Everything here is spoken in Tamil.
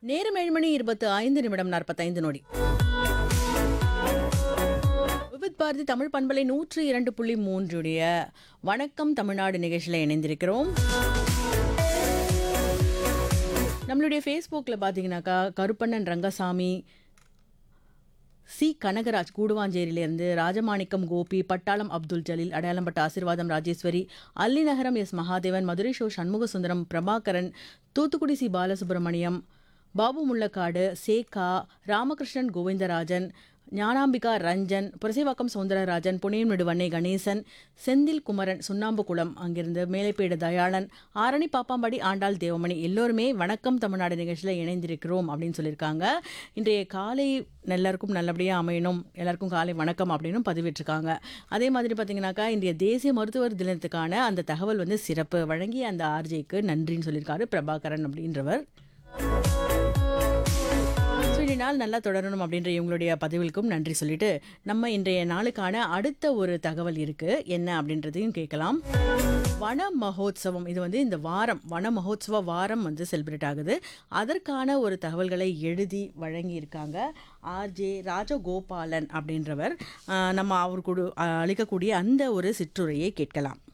நேரம் ஏழு மணி இருபத்து ஐந்து நிமிடம் நாற்பத்தைந்து நொடி விவித் பாரதி தமிழ் பண்பலை நூற்று இரண்டு புள்ளி மூன்றுடைய வணக்கம் தமிழ்நாடு நிகழ்ச்சியில் இணைந்திருக்கிறோம் நம்மளுடைய ஃபேஸ்புக்கில் பார்த்தீங்கன்னாக்கா கருப்பண்ணன் ரங்கசாமி சி கனகராஜ் கூடுவாஞ்சேரியிலிருந்து ராஜமாணிக்கம் கோபி பட்டாளம் அப்துல் ஜலீல் அடையாளம்பட்ட ஆசிர்வாதம் ராஜேஸ்வரி அல்லிநகரம் எஸ் மகாதேவன் மதுரை ஷோ சண்முக சுந்தரம் பிரபாகரன் தூத்துக்குடி சி பாலசுப்ரமணியம் பாபு முள்ளக்காடு சேகா ராமகிருஷ்ணன் கோவிந்தராஜன் ஞானாம்பிகா ரஞ்சன் புரசைவாக்கம் சௌந்தரராஜன் புனேம் வண்ணை கணேசன் செந்தில் குமரன் சுண்ணாம்புக்குளம் அங்கிருந்து மேலைப்பேடு தயாளன் ஆரணி பாப்பாம்படி ஆண்டாள் தேவமணி எல்லோருமே வணக்கம் தமிழ்நாடு நிகழ்ச்சியில் இணைந்திருக்கிறோம் அப்படின்னு சொல்லியிருக்காங்க இன்றைய காலை எல்லாருக்கும் நல்லபடியாக அமையணும் எல்லாருக்கும் காலை வணக்கம் அப்படின்னு பதிவிட்டிருக்காங்க அதே மாதிரி பார்த்தீங்கன்னாக்கா இன்றைய தேசிய மருத்துவர் தினத்துக்கான அந்த தகவல் வந்து சிறப்பு வழங்கிய அந்த ஆர்ஜேக்கு நன்றின்னு சொல்லியிருக்காரு பிரபாகரன் அப்படின்றவர் ஸோ இன்றைய நாள் நல்லா தொடரணும் அப்படின்ற இவங்களுடைய பதிவுகளுக்கும் நன்றி சொல்லிட்டு நம்ம இன்றைய நாளுக்கான அடுத்த ஒரு தகவல் இருக்கு என்ன அப்படின்றதையும் கேட்கலாம் வன மகோத்சவம் இது வந்து இந்த வாரம் வன மகோத்சவ வாரம் வந்து செலிப்ரேட் ஆகுது அதற்கான ஒரு தகவல்களை எழுதி வழங்கியிருக்காங்க ஆர்ஜே ராஜகோபாலன் அப்படின்றவர் ஆஹ் நம்ம அவர் கொடு அளிக்கக்கூடிய அந்த ஒரு சிற்றுரையை கேட்கலாம்